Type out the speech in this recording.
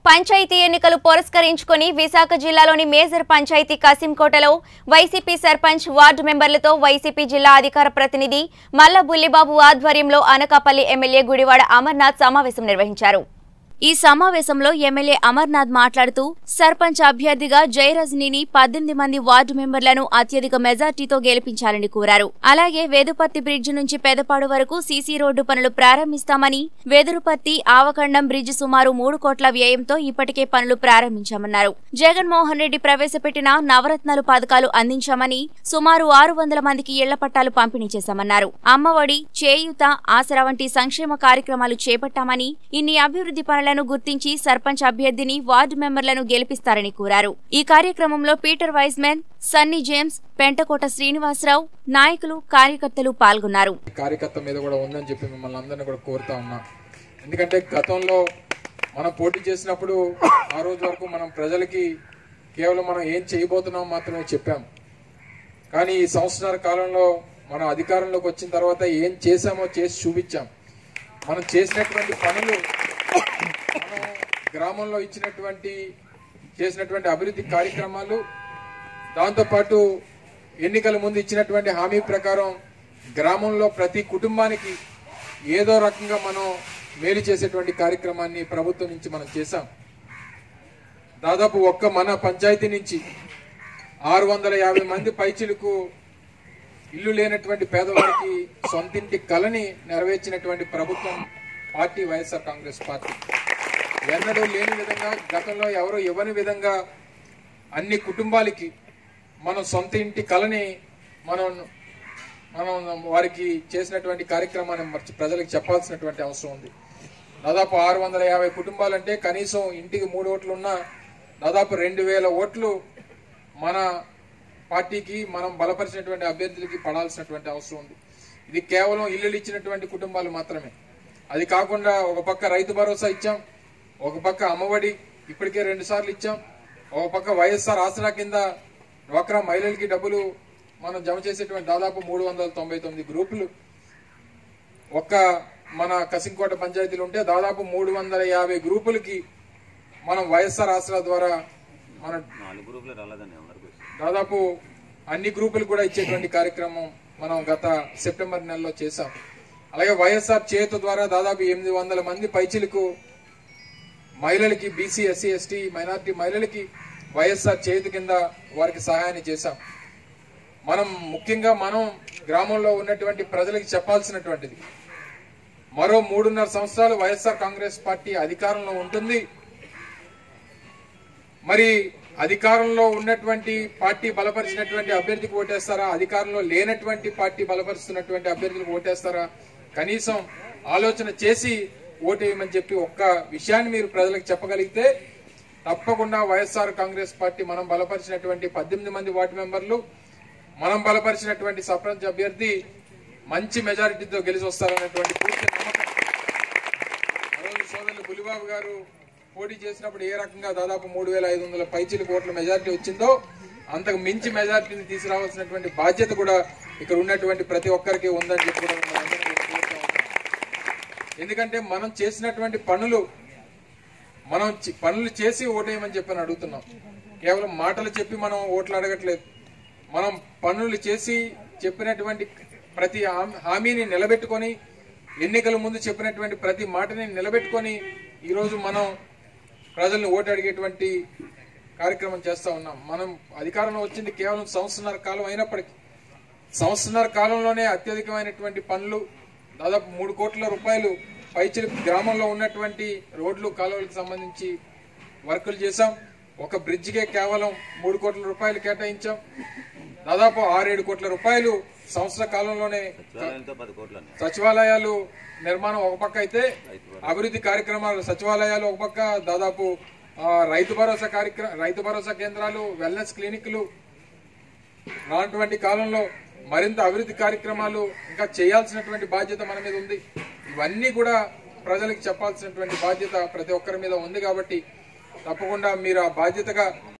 పంచాయతీ ఎన్నికలు పురస్కరించుకొని విశాఖ జిల్లాలోని మేజర్ పంచాయతీ కసింకోటలో వైసీపీ సర్పంచ్ వార్డు మెంబర్లతో వైసీపీ జిల్లా అధికార ప్రతినిధి మల్ల బుల్లిబాబు ఆధ్వర్యంలో అనకాపల్లి ఎమ్మెల్యే గుడివాడ అమర్నాథ్ సమావేశం నిర్వహించారు ఈ సమావేశంలో ఎమ్మెల్యే అమర్నాథ్ మాట్లాడుతూ సర్పంచ్ అభ్యర్థిగా జయరజనీని పద్దెనిమిది మంది వార్డు మెంబర్లను అత్యధిక మెజార్టీతో గెలిపించాలని కోరారు అలాగే వేదుపత్తి బ్రిడ్జ్ నుంచి పెదపాడు వరకు సీసీ రోడ్డు పనులు ప్రారంభిస్తామని వెదురుపత్తి ఆవకండం బ్రిడ్జ్ సుమారు మూడు కోట్ల వ్యయంతో ఇప్పటికే పనులు ప్రారంభించామన్నారు జగన్మోహన్ రెడ్డి ప్రవేశపెట్టిన నవరత్నాలు పథకాలు అందించామని సుమారు ఆరు వందల మందికి ఇళ్ల పట్టాలు పంపిణీ చేశామన్నారు అమ్మఒడి చేయూత ఆసరా వంటి సంక్షేమ కార్యక్రమాలు చేపట్టామని ఇన్ని అభివృద్ధి పనులను గుర్తించి సర్పంచ్ అభ్యర్థిని వార్డు మెంబర్లను గెలిపిస్తారని కోరారు ఈ కార్యక్రమంలో Peter Y's Men Sunny James Pentakota Srinivasarao నాయకులు కార్యకర్తలు పాల్గొన్నారు కార్యకర్త మీద కూడా ఉందని చెప్పి మిమ్మల్ని అందరినీ కూడా కోరుతా ఉన్నా ఎందుకంటే గతంలో మనం పోటీ చేసినప్పుడు ఆ రోజు వరకు మనం ప్రజలకి కేవలం మనం ఏం చేయబోతున్నాం మాత్రమే చెప్పాం కానీ ఈ సంవత్సరాల కాలంలో మనం అధికారంలోకి వచ్చిన తర్వాత ఏం చేశామో చేసి చూపించాం మనం చేసినటువంటి పనులు మనం గ్రామంలో ఇచ్చినటువంటి చేసినటువంటి అభివృద్ధి కార్యక్రమాలు దాంతోపాటు ఎన్నికల ముందు ఇచ్చినటువంటి హామీ ప్రకారం గ్రామంలో ప్రతి కుటుంబానికి ఏదో రకంగా మనం మేలు చేసేటువంటి కార్యక్రమాన్ని ప్రభుత్వం నుంచి మనం చేశాం దాదాపు ఒక్క మన పంచాయతీ నుంచి ఆరు వందల యాభై మంది పైచిలకు ఇల్లు లేనటువంటి పేదవారికి సొంతింటి కలని నెరవేర్చినటువంటి ప్రభుత్వం పార్టీ వైఎస్ఆర్ కాంగ్రెస్ పార్టీ ఎన్నడూ లేని విధంగా గతంలో ఎవరు ఇవ్వని విధంగా అన్ని కుటుంబాలకి మనం సొంత ఇంటి కలని మనం మనం వారికి చేసినటువంటి కార్యక్రమాన్ని మర్చి ప్రజలకు చెప్పాల్సినటువంటి అవసరం ఉంది దాదాపు ఆరు వందల యాభై కుటుంబాలంటే కనీసం ఇంటికి మూడు ఓట్లు ఉన్నా దాదాపు రెండు వేల ఓట్లు మన పార్టీకి మనం బలపరిచినటువంటి అభ్యర్థులకి పడాల్సినటువంటి అవసరం ఉంది ఇది కేవలం ఇల్లులు ఇచ్చినటువంటి కుటుంబాలు మాత్రమే అది కాకుండా ఒక పక్క రైతు భరోసా ఇచ్చాం ఒక పక్క అమ్మఒడి ఇప్పటికే రెండు సార్లు ఇచ్చాం ఒక పక్క వైఎస్ఆర్ ఆసరా కింద డ్వాక్రా మహిళలకి డబ్బులు మనం జమ చేసేటువంటి దాదాపు మూడు వందల తొంభై తొమ్మిది గ్రూపులు ఒక్క మన కసింకోట పంచాయతీలు ఉంటే దాదాపు మూడు వందల యాభై గ్రూపులకి మనం వైఎస్ఆర్ ఆసరా ద్వారా మన నాలుగు గ్రూపులు రాలేదండి అందరికి దాదాపు అన్ని గ్రూపులు కూడా ఇచ్చేటువంటి కార్యక్రమం మనం గత సెప్టెంబర్ నెలలో చేశాం అలాగే వైఎస్ఆర్ చేతు ద్వారా దాదాపు ఎనిమిది వందల మంది పైచిలకు మహిళలకి బీసీ ఎస్సీ ఎస్టీ మైనారిటీ మహిళలకి వైఎస్ఆర్ చేతు కింద వారికి సహాయాన్ని చేశాం మనం ముఖ్యంగా మనం గ్రామంలో ఉన్నటువంటి ప్రజలకు చెప్పాల్సినటువంటిది మరో మూడున్నర సంవత్సరాలు వైఎస్ఆర్ కాంగ్రెస్ పార్టీ అధికారంలో ఉంటుంది మరి అధికారంలో ఉన్నటువంటి పార్టీ బలపరిచినటువంటి అభ్యర్థికి ఓటేస్తారా అధికారంలో లేనటువంటి పార్టీ బలపరుస్తున్నటువంటి అభ్యర్థులకు ఓటేస్తారా కనీసం ఆలోచన చేసి ఓటేయమని చెప్పి ఒక్క విషయాన్ని మీరు ప్రజలకు చెప్పగలిగితే తప్పకుండా వైఎస్ఆర్ కాంగ్రెస్ పార్టీ మనం బలపరిచినటువంటి పద్దెనిమిది మంది వార్డు మెంబర్లు మనం బలపరిచినటువంటి సర్పంచ్ అభ్యర్థి మంచి మెజారిటీతో గెలిచి వస్తారనేటువంటి పూర్తి నమ్మకం ఆ రోజు సోదరులు బులిబాబు గారు పోటీ చేసినప్పుడు ఏ రకంగా దాదాపు మూడు వేల ఐదు వందల పైచీలు కోట్ల మెజారిటీ వచ్చిందో అంతకు మించి మెజారిటీని తీసుకురావాల్సినటువంటి బాధ్యత కూడా ఇక్కడ ఉన్నటువంటి ప్రతి ఒక్కరికి ఉందని చెప్పి కూడా మనం అందరం కూడా కోరుతా ఉన్నాం. ఎందుకంటే మనం చేసినటువంటి పనులు మనం చి- పనులు చేసి ఓటేయమని చెప్పని అడుగుతున్నాం కేవలం మాటలు చెప్పి మనం ఓట్లు అడగట్లేదు మనం పనులు చేసి చెప్పినటువంటి ప్రతి హామీ- హామీని నిలబెట్టుకొని ఎన్నికల ముందు చెప్పినటువంటి ప్రతి మాటని నిలబెట్టుకొని ఈరోజు మనం ప్రజల్ని ఓటు అడిగేటువంటి కార్యక్రమం చేస్తా ఉన్నాం మనం అధికారంలో వచ్చింది కేవలం సంవత్సరాల కాలం అయినప్పటికీ సంవత్సరాల కాలంలోనే అత్యధికమైనటువంటి పనులు దాదాపు మూడు కోట్ల రూపాయలు పైచిలు గ్రామంలో ఉన్నటువంటి రోడ్లు కాలువలకు సంబంధించి వర్కులు చేశాం ఒక బ్రిడ్జికే కేవలం మూడు కోట్ల రూపాయలు కేటాయించాం దాదాపు ఆరేడు కోట్ల రూపాయలు సంవత్సర కాలంలోనే సచివాలయంతో పది కోట్లు అండి సచివాలయాలు నిర్మాణం ఒక పక్క అయితే అభివృద్ధి కార్యక్రమాలు సచివాలయాలు ఒక పక్క దాదాపు ఆ, రైతు భరోసా కార్యక్రమం రైతు భరోసా కేంద్రాలు వెల్నెస్ క్లినిక్లు రానటువంటి కాలంలో మరింత అభివృద్ధి కార్యక్రమాలు ఇంకా చేయాల్సినటువంటి బాధ్యత మన మీద ఉంది ఇవన్నీ కూడా ప్రజలకు చెప్పాల్సినటువంటి బాధ్యత ప్రతి ఒక్కరి మీద ఉంది కాబట్టి తప్పకుండా మీరు ఆ బాధ్యతగా